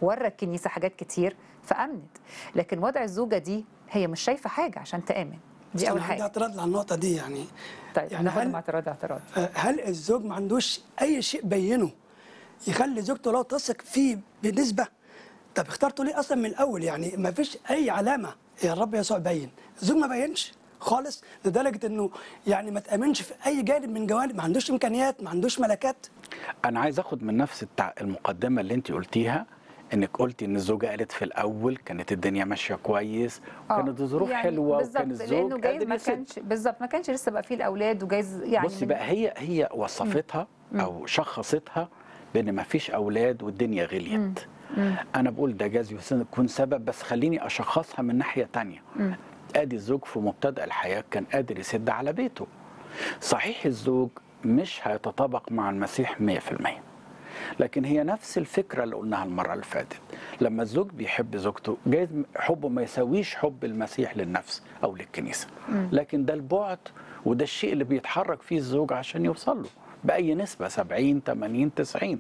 ورى الكنيسه حاجات كتير فامنت لكن وضع الزوجه دي هي مش شايفه حاجه عشان تامن دي اول أنا عندي حاجه اعتراض على النقطة دي يعني طيب يعني ناخد هل- مع اعتراض اعتراض آه، هل الزوج ما عندوش أي شيء بينه يخلي زوجته لو تثق فيه بنسبة طب اخترته ليه أصلا من الأول يعني ما فيش أي علامة يا رب يسوع بين الزوج ما بينش خالص لدرجة إنه يعني ما تأمنش في أي جانب من جوانب ما عندوش إمكانيات ما عندوش ملكات انا عايز اخد من نفس التع... المقدمه اللي انت قلتيها انك قلتي ان الزوجه قالت في الاول كانت الدنيا ماشيه كويس آه، وكانت الظروف يعني حلوه بالظبط وكان لانه الزوج جايز قادر ما يسد. كانش بالظبط ما كانش لسه بقى فيه الاولاد وجايز يعني بصي من- بقى هي هي وصفتها او شخصتها بان ما فيش اولاد والدنيا غليت انا بقول ده جاز يكون سبب بس خليني اشخصها من ناحيه تانية ادي الزوج في مبتدا الحياه كان قادر يسد على بيته صحيح الزوج مش هيتطابق مع المسيح 100% لكن هي نفس الفكره اللي قلناها المره اللي فاتت لما الزوج بيحب زوجته جايز حبه ما يساويش حب المسيح للنفس او للكنيسه لكن ده البعد وده الشيء اللي بيتحرك فيه الزوج عشان يوصل له باي نسبه 70 80 90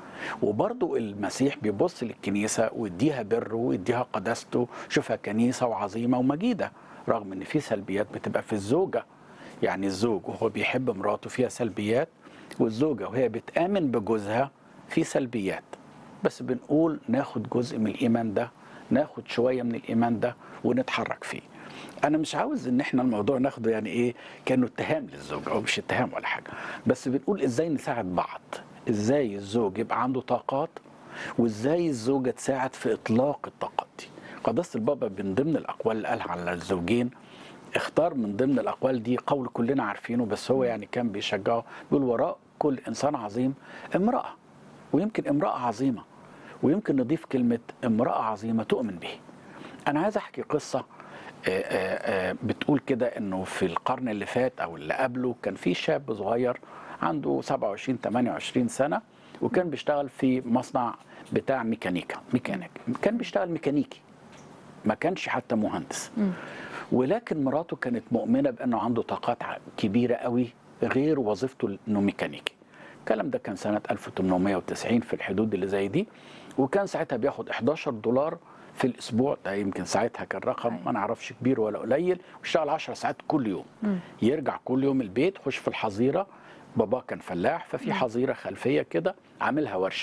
وبرضه المسيح بيبص للكنيسه ويديها بره ويديها قداسته شوفها كنيسه وعظيمه ومجيده رغم ان في سلبيات بتبقى في الزوجه يعني الزوج وهو بيحب مراته فيها سلبيات والزوجه وهي بتامن بجوزها في سلبيات بس بنقول ناخد جزء من الايمان ده ناخد شويه من الايمان ده ونتحرك فيه انا مش عاوز ان احنا الموضوع ناخده يعني ايه كانه اتهام للزوج او مش اتهام ولا حاجه بس بنقول ازاي نساعد بعض ازاي الزوج يبقى عنده طاقات وازاي الزوجه تساعد في اطلاق الطاقات دي قداسه البابا من ضمن الاقوال اللي قالها على الزوجين اختار من ضمن الاقوال دي قول كلنا عارفينه بس هو يعني كان بيشجعه بيقول وراء كل انسان عظيم امراه ويمكن امراه عظيمه ويمكن نضيف كلمه امراه عظيمه تؤمن به انا عايز احكي قصه آه، آه، آه، بتقول كده انه في القرن اللي فات او اللي قبله كان في شاب صغير عنده 27 28 سنه وكان بيشتغل في مصنع بتاع ميكانيكا ميكانيك كان بيشتغل ميكانيكي ما كانش حتى مهندس ولكن مراته كانت مؤمنه بانه عنده طاقات ع- كبيره قوي غير وظيفته انه ميكانيكي الكلام ده كان سنه 1890 في الحدود اللي زي دي وكان ساعتها بياخد 11 دولار في الاسبوع ده يمكن ساعتها كان رقم ما نعرفش كبير ولا قليل واشتغل 10 ساعات كل يوم يرجع كل يوم البيت يخش في الحظيره بابا كان فلاح ففي حظيره خلفيه كده عاملها ورشه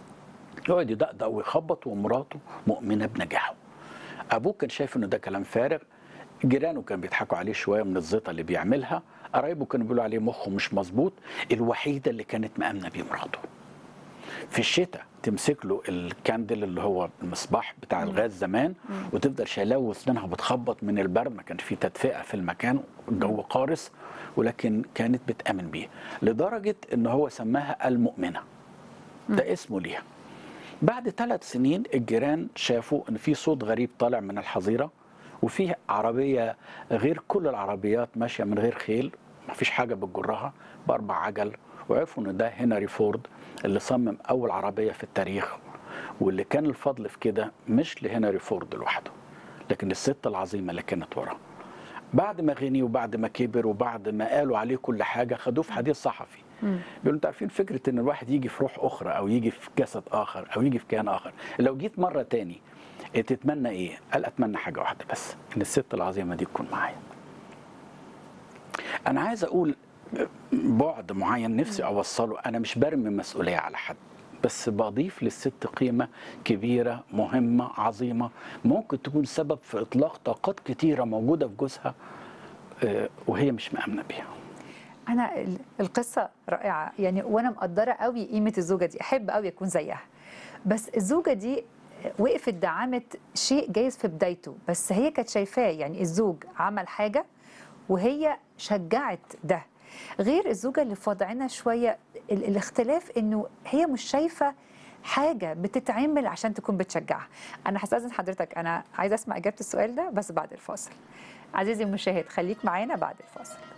يقعد يدقدق ويخبط ومراته مؤمنه بنجاحه ابوه كان شايف انه ده كلام فارغ جيرانه كانوا بيضحكوا عليه شويه من الزيطه اللي بيعملها قرايبه كانوا بيقولوا عليه مخه مش مظبوط الوحيده اللي كانت مامنه بيه مراته في الشتاء تمسك له الكاندل اللي هو المصباح بتاع الغاز زمان وتفضل شايلاه وسنانها بتخبط من البرد ما كانش في تدفئه في المكان الجو قارس ولكن كانت بتامن بيه لدرجه ان هو سماها المؤمنه ده اسمه ليها بعد ثلاث سنين الجيران شافوا ان في صوت غريب طالع من الحظيره وفي عربيه غير كل العربيات ماشيه من غير خيل ما فيش حاجه بتجرها باربع عجل وعرفوا ان ده هنري فورد اللي صمم اول عربيه في التاريخ واللي كان الفضل في كده مش لهنري فورد لوحده لكن الست العظيمه اللي كانت وراه بعد ما غني وبعد ما كبر وبعد ما قالوا عليه كل حاجه خدوه في حديث صحفي بيقولوا انتوا عارفين فكره ان الواحد يجي في روح اخرى او يجي في جسد اخر او يجي في كيان اخر لو جيت مره تاني إيه تتمنى ايه قال اتمنى حاجه واحده بس ان الست العظيمه دي تكون معايا انا عايز اقول بعد معين نفسي اوصله انا مش برمي مسؤوليه على حد بس بضيف للست قيمه كبيره مهمه عظيمه ممكن تكون سبب في اطلاق طاقات كتيره موجوده في جوزها آه، وهي مش مامنه بيها انا ال- القصه رائعه يعني وانا مقدره قوي قيمه الزوجه دي احب قوي اكون زيها بس الزوجه دي وقفت دعمت شيء جايز في بدايته بس هي كانت شايفاه يعني الزوج عمل حاجه وهي شجعت ده غير الزوجه اللي في وضعنا شويه ال- الاختلاف انه هي مش شايفه حاجه بتتعمل عشان تكون بتشجعها انا هستاذن حضرتك انا عايزه اسمع اجابه السؤال ده بس بعد الفاصل عزيزي المشاهد خليك معانا بعد الفاصل